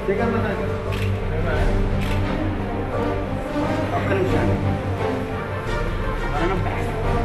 ఒక్క నిమిషం మరణం back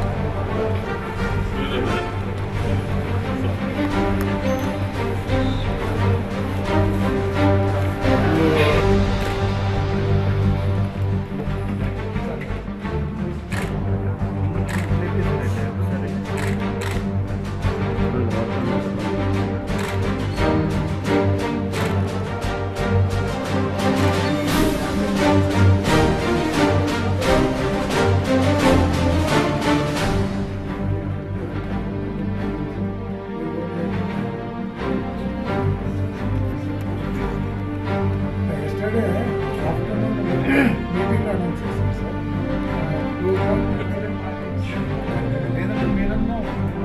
yesterday afternoon meeting announce చేశాం సార్ టూ లేదంటే మీరన్నా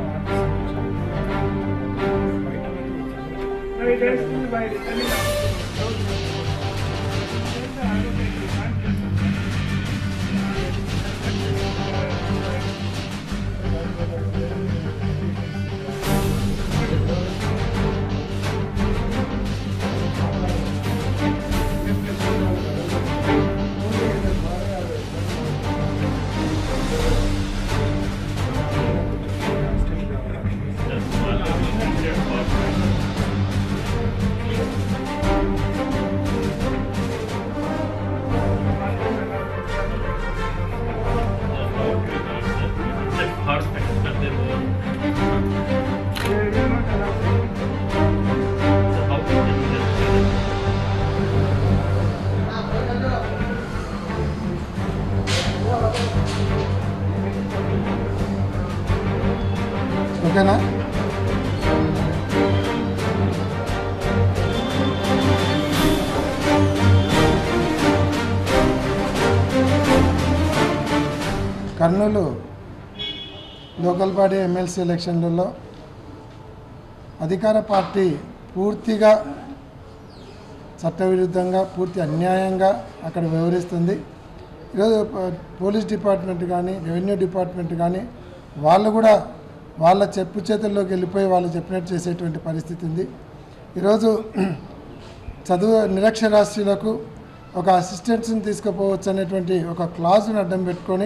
ఓకేనా కర్నూలు లోకల్ బాడీ ఎమ్మెల్సీ ఎలక్షన్లలో అధికార పార్టీ పూర్తిగా చట్టవిరుద్ధంగా పూర్తి అన్యాయంగా అక్కడ వ్యవహరిస్తుంది ఈరోజు ప- పోలీస్ డిపార్ట్మెంట్ కానీ రెవెన్యూ డిపార్ట్మెంట్ కానీ వాళ్ళు కూడా వాళ్ళ చెప్పు చేతుల్లోకి వెళ్ళిపోయి వాళ్ళు చెప్పినట్టు చేసేటువంటి పరిస్థితి ఉంది ఈరోజు చదువు నిరక్షరాస్యులకు ఒక అసిస్టెంట్స్ని తీసుకుపోవచ్చు అనేటువంటి ఒక క్లాజును అడ్డం పెట్టుకొని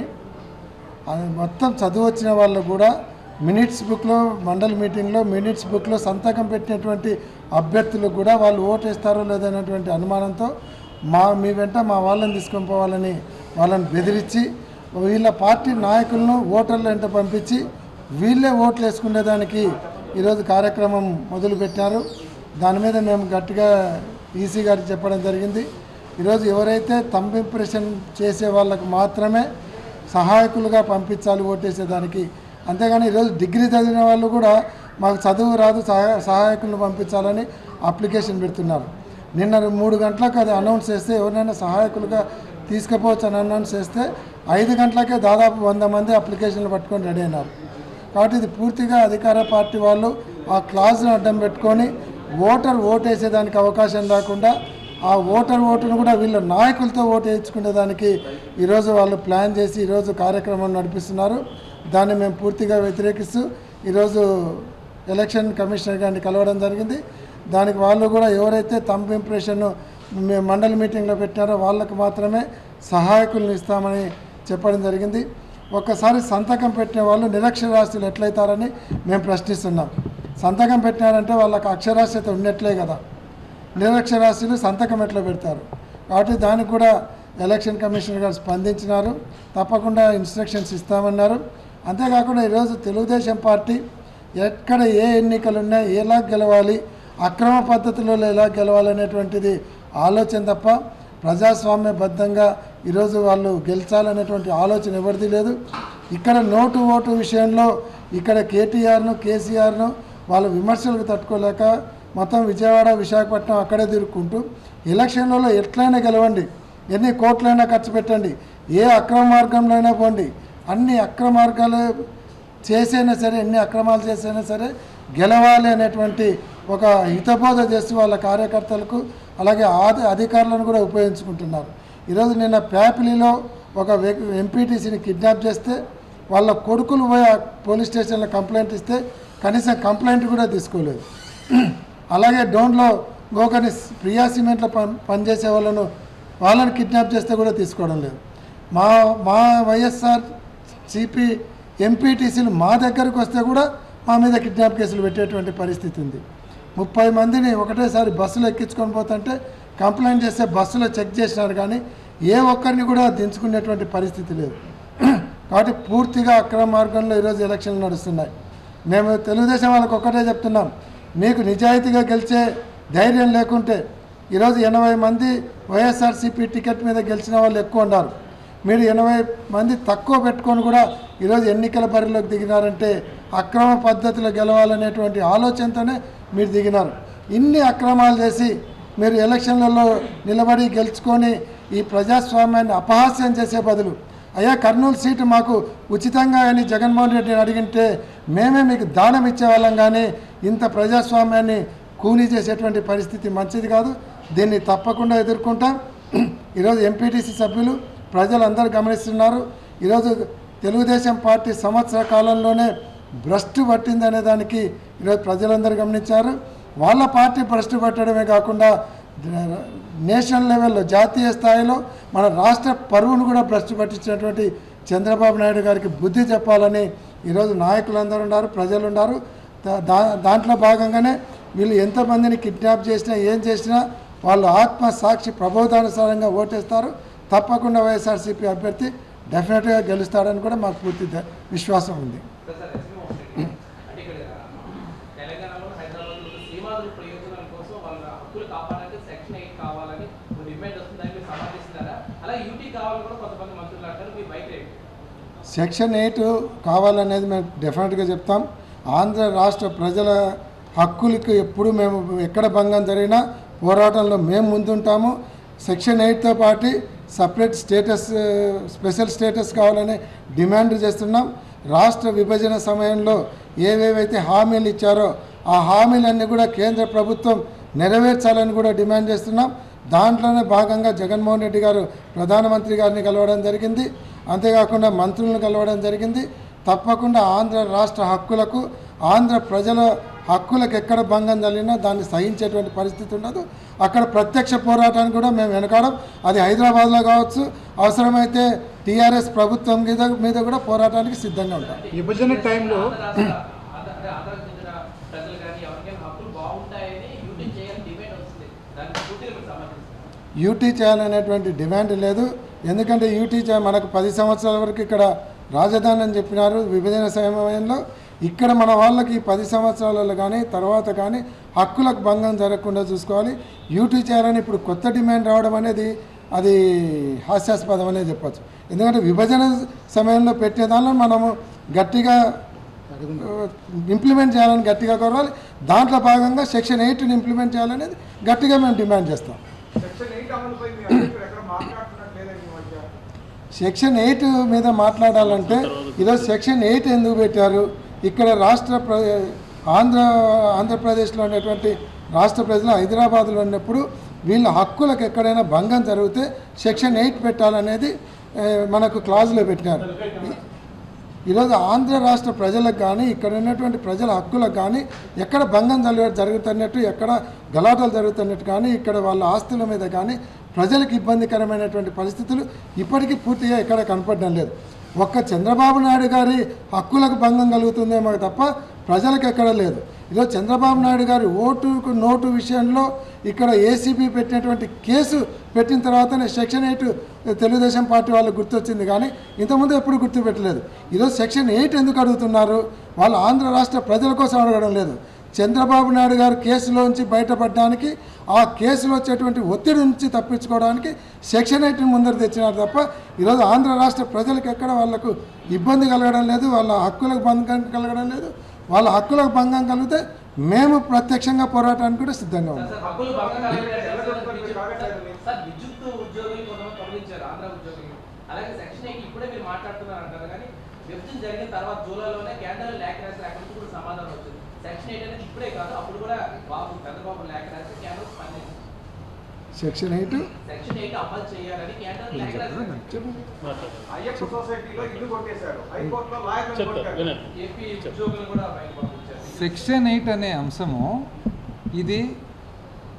అది మొత్తం చదువు వచ్చిన వాళ్ళు కూడా మినిట్స్ బుక్లో మండల్ మీటింగ్లో మినిట్స్ బుక్లో సంతకం పెట్టినటువంటి అభ్యర్థులు కూడా వాళ్ళు ఓటు వేస్తారో లేదనేటువంటి అనుమానంతో మా మీ వెంట మా వాళ్ళని తీసుకొని పోవాలని వాళ్ళని బెదిరించి వీళ్ళ పార్టీ నాయకులను ఓటర్ల వెంట పంపించి వీళ్ళే ఓట్లు వేసుకునేదానికి ఈరోజు కార్యక్రమం మొదలుపెట్టారు దాని మీద మేము గట్టిగా ఈసీ గారికి చెప్పడం జరిగింది ఈరోజు ఎవరైతే తంబ్ ఇంప్రెషన్ చేసే వాళ్ళకు మాత్రమే సహాయకులుగా పంపించాలి ఓటేసేదానికి అంతేగాని ఈరోజు డిగ్రీ చదివిన వాళ్ళు కూడా మాకు చదువు రాదు సహాయ సహాయకులను పంపించాలని అప్లికేషన్ పెడుతున్నారు నిన్న మూడు గంటలకు అది అనౌన్స్ చేస్తే ఎవరినైనా సహాయకులుగా తీసుకుపోవచ్చు అని అనౌన్స్ చేస్తే ఐదు గంటలకే దాదాపు వంద మంది అప్లికేషన్లు పట్టుకొని రెడీ అయినారు కాబట్టి ఇది పూర్తిగా అధికార పార్టీ వాళ్ళు ఆ క్లాజ్ను అడ్డం పెట్టుకొని ఓటర్ ఓటు వేసేదానికి అవకాశం లేకుండా ఆ ఓటర్ ఓటును కూడా వీళ్ళ నాయకులతో ఓటు వేయించుకునేదానికి ఈరోజు వాళ్ళు ప్లాన్ చేసి ఈరోజు కార్యక్రమం నడిపిస్తున్నారు దాన్ని మేము పూర్తిగా వ్యతిరేకిస్తూ ఈరోజు ఎలక్షన్ కమిషనర్ గారిని కలవడం జరిగింది దానికి వాళ్ళు కూడా ఎవరైతే తంబ్ ఇంప్రెషన్ మే- మండలి మీటింగ్లో పెట్టారో వాళ్ళకు మాత్రమే సహాయకులను ఇస్తామని చెప్పడం జరిగింది ఒక్కసారి సంతకం పెట్టిన వాళ్ళు నిరక్షరాస్యులు ఎట్లయితారని మేము ప్రశ్నిస్తున్నాం సంతకం పెట్టినారంటే వాళ్ళకి అక్షరాస్యత ఉన్నట్లే కదా నిరక్షరాస్యులు సంతకం ఎట్లా పెడతారు కాబట్టి దానికి కూడా ఎలక్షన్ కమిషనర్ గారు స్పందించినారు తప్పకుండా ఇన్స్ట్రక్షన్స్ ఇస్తామన్నారు అంతేకాకుండా ఈరోజు తెలుగుదేశం పార్టీ ఎక్కడ ఏ ఎన్నికలు ఉన్నాయి ఎలా గెలవాలి అక్రమ పద్ధతిలో ఎలా గెలవాలనేటువంటిది ఆలోచన తప్ప ప్రజాస్వామ్యబద్ధంగా ఈరోజు వాళ్ళు గెలిచాలనేటువంటి ఆలోచన ఎవరిది లేదు ఇక్కడ నోటు ఓటు విషయంలో ఇక్కడ కేటీఆర్ను కేసీఆర్ను వాళ్ళ విమర్శలకు తట్టుకోలేక మొత్తం విజయవాడ విశాఖపట్నం అక్కడే తిరుక్కుంటూ ఎలక్షన్లలో ఎట్లయినా గెలవండి ఎన్ని కోట్లైనా ఖర్చు పెట్టండి ఏ అక్రమ మార్గంలో అయినా పోండి అన్ని అక్రమ మార్గాలు చేసైనా సరే ఎన్ని అక్రమాలు చేసైనా సరే గెలవాలి అనేటువంటి ఒక హితబోధ చేస్తూ వాళ్ళ కార్యకర్తలకు అలాగే ఆది అధికారులను కూడా ఉపయోగించుకుంటున్నారు ఈరోజు నిన్న ప్యాపిలిలో ఒక ఎంపీటీసీని కిడ్నాప్ చేస్తే వాళ్ళ కొడుకులు పోయి ఆ పోలీస్ స్టేషన్లో కంప్లైంట్ ఇస్తే కనీసం కంప్లైంట్ కూడా తీసుకోలేదు అలాగే డోన్లో ఇంకొకరిని ప్రియా సిమెంట్లో పని పనిచేసే వాళ్ళను వాళ్ళని కిడ్నాప్ చేస్తే కూడా తీసుకోవడం లేదు మా మా వైఎస్ఆర్ సిపి ఎంపీటీసీలు మా దగ్గరకు వస్తే కూడా మా మీద కిడ్నాప్ కేసులు పెట్టేటువంటి పరిస్థితి ఉంది ముప్పై మందిని ఒకటేసారి బస్సులో ఎక్కించుకొని పోతుంటే కంప్లైంట్ చేస్తే బస్సులో చెక్ చేసినారు కానీ ఏ ఒక్కరిని కూడా దించుకునేటువంటి పరిస్థితి లేదు కాబట్టి పూర్తిగా అక్రమ మార్గంలో ఈరోజు ఎలక్షన్లు నడుస్తున్నాయి మేము తెలుగుదేశం వాళ్ళకి ఒక్కటే చెప్తున్నాం మీకు నిజాయితీగా గెలిచే ధైర్యం లేకుంటే ఈరోజు ఎనభై మంది వైఎస్ఆర్సీపీ టికెట్ మీద గెలిచిన వాళ్ళు ఎక్కువ ఉన్నారు మీరు ఎనభై మంది తక్కువ పెట్టుకొని కూడా ఈరోజు ఎన్నికల బరిలోకి దిగినారంటే అక్రమ పద్ధతిలో గెలవాలనేటువంటి ఆలోచనతోనే మీరు దిగినారు ఇన్ని అక్రమాలు చేసి మీరు ఎలక్షన్లలో నిలబడి గెలుచుకొని ఈ ప్రజాస్వామ్యాన్ని అపహాస్యం చేసే బదులు అయ్యా కర్నూలు సీటు మాకు ఉచితంగా అని జగన్మోహన్ రెడ్డిని అడిగింటే మేమే మీకు దానం ఇచ్చేవాళ్ళం కానీ ఇంత ప్రజాస్వామ్యాన్ని కూనీ చేసేటువంటి పరిస్థితి మంచిది కాదు దీన్ని తప్పకుండా ఎదుర్కొంటాం ఈరోజు ఎంపీటీసీ సభ్యులు ప్రజలందరూ గమనిస్తున్నారు ఈరోజు తెలుగుదేశం పార్టీ సంవత్సర కాలంలోనే భ్రష్టు పట్టిందనే దానికి ఈరోజు ప్రజలందరూ గమనించారు వాళ్ళ పార్టీ భ్రష్టు పట్టడమే కాకుండా నేషనల్ లెవెల్లో జాతీయ స్థాయిలో మన రాష్ట్ర పరువును కూడా భ్రష్టు పట్టించినటువంటి చంద్రబాబు నాయుడు గారికి బుద్ధి చెప్పాలని ఈరోజు నాయకులందరూ ఉన్నారు ప్రజలు ఉన్నారు దా- దా దాంట్లో భాగంగానే వీళ్ళు ఎంతమందిని కిడ్నాప్ చేసినా ఏం చేసినా వాళ్ళు ఆత్మ సాక్షి ప్రబోధానుసారంగా ఓటేస్తారు తప్పకుండా వైఎస్ఆర్సీపీ అభ్యర్థి డెఫినెట్గా గెలుస్తాడని కూడా మాకు పూర్తి ద- విశ్వాసం ఉంది సార్ సార్ ఎస్పీ ఒకటి అంటే ఇక్కడ తెలంగాణలో హైదరాబాద్లో సీమాంధ్ర ప్రయోజనాల కోసం వాళ్ళ హక్కులు కాపాడాలంటే సెక్షన్ ఎయిట్ కావాలని ఒక డిమాండ్ వస్తుంది దాన్ని మీరు సమర్థిస్తున్నారా అలాగే యూటీ కావాలని కూడా కొంతమంది మంత్రులు అంటారు మీ బయట రేపు సెక్షన్ ఎయిట్ కావాలనేది మేము డెఫినెట్గా చెప్తాం ఆంధ్ర రాష్ట్ర ప్రజల హక్కులకు ఎప్పుడు మేము ఎక్కడ భంగం జరిగినా పోరాటంలో మేము ముందుంటాము సెక్షన్ ఎయిట్తో పాటు సపరేట్ స్టేటస్ స్పెషల్ స్టేటస్ కావాలని డిమాండ్ చేస్తున్నాం రాష్ట్ర విభజన సమయంలో ఏవేవైతే హామీలు ఇచ్చారో ఆ హామీలన్నీ కూడా కేంద్ర ప్రభుత్వం నెరవేర్చాలని కూడా డిమాండ్ చేస్తున్నాం దాంట్లోనే భాగంగా జగన్మోహన్ రెడ్డి గారు ప్రధానమంత్రి గారిని కలవడం జరిగింది అంతేకాకుండా మంత్రులను కలవడం జరిగింది తప్పకుండా ఆంధ్ర రాష్ట్ర హక్కులకు ఆంధ్ర ప్రజల హక్కులకు ఎక్కడ భంగం జరిగినా దాన్ని సహించేటువంటి పరిస్థితి ఉండదు అక్కడ ప్రత్యక్ష పోరాటానికి కూడా మేము వెనకాడం అది హైదరాబాద్లో కావచ్చు అవసరమైతే టీఆర్ఎస్ ప్రభుత్వం మీద మీద కూడా పోరాటానికి సిద్ధంగా ఉంటాం విభజన టైంలో ఆంధ్ర రాష్ట్ర ఆంధ్ర అంటే ఆంధ్రాకి చెందిన ప్రజలు కానీ ఎవరికైనా హక్కులు బాగుంటాయని యూటీ చేయాలని డిమాండ్ వస్తుంది దానికి పూర్తిగా మీరు సమర్థిస్తారు యూటీ చేయాలనేటువంటి డిమాండ్ లేదు ఎందుకంటే యూటీ చే మనకు పది సంవత్సరాల వరకు ఇక్కడ రాజధాని అని చెప్పినారు విభజన సమయంలో ఇక్కడ మన వాళ్ళకి ఈ పది సంవత్సరాలలో కానీ తర్వాత కానీ హక్కులకు భంగం జరగకుండా చూసుకోవాలి యూటీ చేయాలని ఇప్పుడు కొత్త డిమాండ్ రావడం అనేది అది హాస్యాస్పదం అనే చెప్పచ్చు ఎందుకంటే విభజన సమయంలో పెట్టే దానిలో మనము గట్టిగా ఇంప్లిమెంట్ చేయాలని గట్టిగా కోరాలి దాంట్లో భాగంగా సెక్షన్ ఎయిట్ని ఇంప్లిమెంట్ చేయాలనేది గట్టిగా మేము డిమాండ్ చేస్తాం సెక్షన్ ఎయిట్ అమలుపై మీ అధ్యక్షుడు ఎక్కడ మాట్లాడుతున్నట్లేదని ఈ మధ్య సెక్షన్ ఎయిట్ మీద మాట్లాడాలంటే ఈరోజు సెక్షన్ ఎయిట్ ఎందుకు పెట్టారు ఇక్కడ రాష్ట్ర ప్ర ఆంధ్ర ఆంధ్రప్రదేశ్లో ఉన్నటువంటి రాష్ట్ర ప్రజలు హైదరాబాద్లో ఉన్నప్పుడు వీళ్ళ హక్కులకు ఎక్కడైనా భంగం జరిగితే సెక్షన్ ఎయిట్ పెట్టాలనేది ఏ, మనకు క్లాజులో పెట్టినారు ఈ- ఈరోజు ఆంధ్ర రాష్ట్ర ప్రజలకు కానీ ఇక్కడ ఉన్నటువంటి ప్రజల హక్కులకు కానీ ఎక్కడ భంగం జరుగు జరుగుతున్నట్టు ఎక్కడ గలాటలు జరుగుతున్నట్టు కానీ ఇక్కడ వాళ్ళ ఆస్తుల మీద కానీ ప్రజలకు ఇబ్బందికరమైనటువంటి పరిస్థితులు ఇప్పటికీ పూర్తిగా ఎక్కడ కనపడడం లేదు ఒక్క చంద్రబాబు నాయుడు గారి హక్కులకు భంగం కలుగుతుందేమో తప్ప ప్రజలకు ఎక్కడ లేదు ఈరోజు చంద్రబాబు నాయుడు గారి ఓటుకు నోటు విషయంలో ఇక్కడ ఏసీబీ పెట్టినటువంటి కేసు పెట్టిన తర్వాతనే సెక్షన్ ఎయిట్ తెలుగుదేశం పార్టీ వాళ్ళకి గుర్తొచ్చింది కానీ ఇంతకుముందు ఎప్పుడు గుర్తుపెట్టలేదు ఈరోజు సెక్షన్ ఎయిట్ ఎందుకు అడుగుతున్నారు వాళ్ళు ఆంధ్ర రాష్ట్ర ప్రజల కోసం అడగడం లేదు చంద్రబాబు నాయుడు గారు కేసులోంచి బయటపడడానికి ఆ కేసులో వచ్చేటువంటి ఒత్తిడి నుంచి తప్పించుకోవడానికి సెక్షన్ ఎయిట్ని ముందర తెచ్చినారు తప్ప ఈరోజు ఆంధ్ర రాష్ట్ర ప్రజలకు ఎక్కడ వాళ్ళకు ఇబ్బంది కలగడం లేదు వాళ్ళ హక్కులకు భంగం కలగడం లేదు వాళ్ళ హక్కులకు భంగం కలిగితే మేము ప్రత్యక్షంగా పోరాటానికి కూడా సిద్ధంగా ఉన్నాం సార్ హక్కులు భంగం కలిగితే ఎలా సార్ చెప్తారు మీరు విద్యుత్- కాగట్లేదని? సార్ విద్యుత్ ఉద్యోగులు కొంతమంది తొలగించారు ఆంధ్ర ఉద్యోగులు అలాగే సెక్షన్ ఎయిట్ ఇప్పుడే మీరు మాట్లాడుతున్నారు అంటారు కానీ విభజన జరిగిన తర్వాత జూలైలోనే కేంద్రం లేఖ రాసి అక్కడి నుంచి కూడా సమాధానం వచ్చింది సెక్షన్ ఎయిట్ అనేది ఇప్పుడే కాదు అప్పుడు కూడా బాబు చంద్రబాబు లేఖ రాసి కేంద్రం స్పందించింది సెక్షన్ ఎయిట్ సెక్షన్ ఎయిట్ అమలు చేయాలని కేంద్రం లేఖ రాసి అయ్యప్ప సొసైటీలో ఇల్లు కొట్టేశారు హైకోర్టులో లాయర్లను చెప్తా కొట్టారు వినండి ఏపీ ఉద్యోగులు కూడా బయట పంపించారు సెక్షన్ ఎయిట్ అనే అంశము ఇది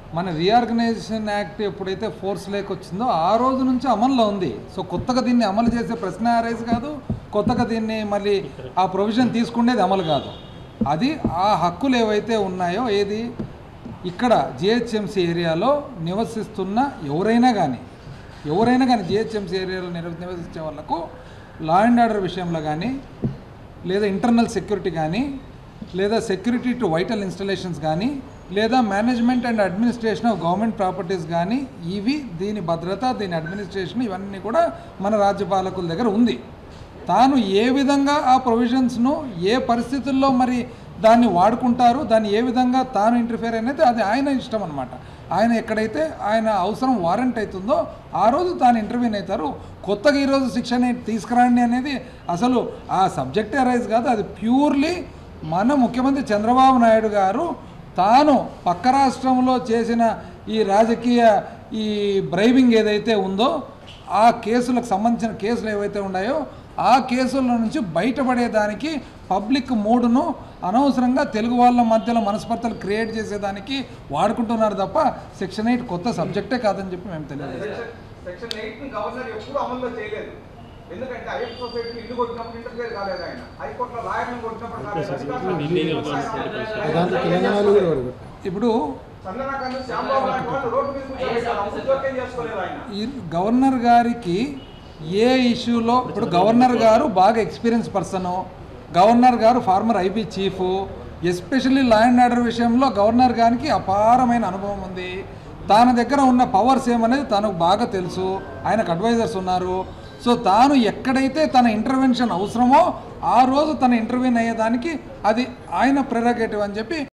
మన రీఆర్గనైజేషన్ యాక్ట్ ఎప్పుడైతే ఫోర్స్ లేక్ వచ్చిందో ఆ రోజు నుంచి అమల్లో ఉంది సో కొత్తగా దీన్ని అమలు చేసే ప్రశ్న రైజ్ కాదు కొత్తగా దీన్ని మళ్ళీ ఆ ప్రొవిజన్ తీసుకునేది అమలు కాదు అది ఆ హక్కులు ఏవైతే ఉన్నాయో ఏది ఇక్కడ జిహెచ్ఎంసీ ఏరియాలో నివసిస్తున్న ఎవరైనా కానీ ఎవరైనా కానీ జిహెచ్ఎంసీ ఏరియాలో నివ- నివసించే వాళ్ళకు లా అండ్ ఆర్డర్ విషయంలో కానీ లేదా ఇంటర్నల్ సెక్యూరిటీ కానీ లేదా సెక్యూరిటీ టు వైటల్ ఇన్స్టలేషన్స్ కానీ లేదా management and administration of government properties కానీ ఇవి దీని భద్రత దీని అడ్మినిస్ట్రేషన్ ఇవన్నీ కూడా మన రాజ్యపాలకుల దగ్గర ఉంది తాను ఏ విధంగా ఆ ప్రొవిజన్స్ను ఏ పరిస్థితుల్లో మరి దాన్ని వాడుకుంటారు దాన్ని ఏ విధంగా తాను ఇంటర్ఫేర్ అనేది అది ఆయన ఇష్టం అనమాట ఆయన ఎక్కడైతే ఆయన అవసరం వారెంట్ అవుతుందో ఆ రోజు తాను ఇంటర్వ్యూన్ అవుతారు కొత్తగా ఈరోజు శిక్షణ తీసుకురండి అనేది అసలు ఆ సబ్జెక్టే రైజ్ కాదు అది ప్యూర్లీ మన ముఖ్యమంత్రి చంద్రబాబు నాయుడు గారు తాను పక్క రాష్ట్రంలో చేసిన ఈ రాజకీయ ఈ బ్రైబింగ్ ఏదైతే ఉందో ఆ కేసులకు సంబంధించిన కేసులు ఏవైతే ఉన్నాయో ఆ కేసుల నుంచి బయటపడేదానికి పబ్లిక్ మూడును అనవసరంగా తెలుగు వాళ్ళ మధ్యలో మనస్పర్ధలు క్రియేట్ చేసేదానికి వాడుకుంటున్నారు తప్ప సెక్షన్ ఎయిట్ కొత్త సబ్జెక్టే కాదని చెప్పి మేము తెలియదు సెక్షన్ సెక్షన్ ఎయిట్ ని గవర్నర్ ఎప్పుడు అమల్లో చేయలేదు ఎందుకంటే అయ్యప్ప సొసైటీ ఇల్లు కొట్టినప్పుడు ఇంటర్ఫేర్ కాలేదు ఆయన హైకోర్టులో లాయర్లను కొట్టినప్పుడు కాలేదు అధికారులు దాంట్లో తెలంగాణలో కూడా వాడు ఇప్పుడు చంద్రనాకాంత్ శ్యాంబాబు లాంటి వాళ్ళు రోడ్డు మీద కూర్చోబెట్టారు అప్పుడు జోక్యం చేసుకోలేదు ఆయన ఈ గవర్నర్ గారికి ఏ ఇష్యూలో ఇప్పుడు గవర్నర్ గారు బాగా ఎక్స్పీరియన్స్ పర్సను గవర్నర్ గారు former IB chief especially law and order విషయంలో గవర్నర్ గారికి అపారమైన అనుభవం ఉంది తన దగ్గర ఉన్న పవర్స్ ఏమనేది తనకు బాగా తెలుసు ఆయనకు అడ్వైజర్స్ ఉన్నారు సో తాను ఎక్కడైతే తన ఇంటర్వెన్షన్ అవసరమో ఆ రోజు తన ఇంటర్వ్యూన్ అయ్యేదానికి అది ఆయన ప్రెరగేటివ్ అని చెప్పి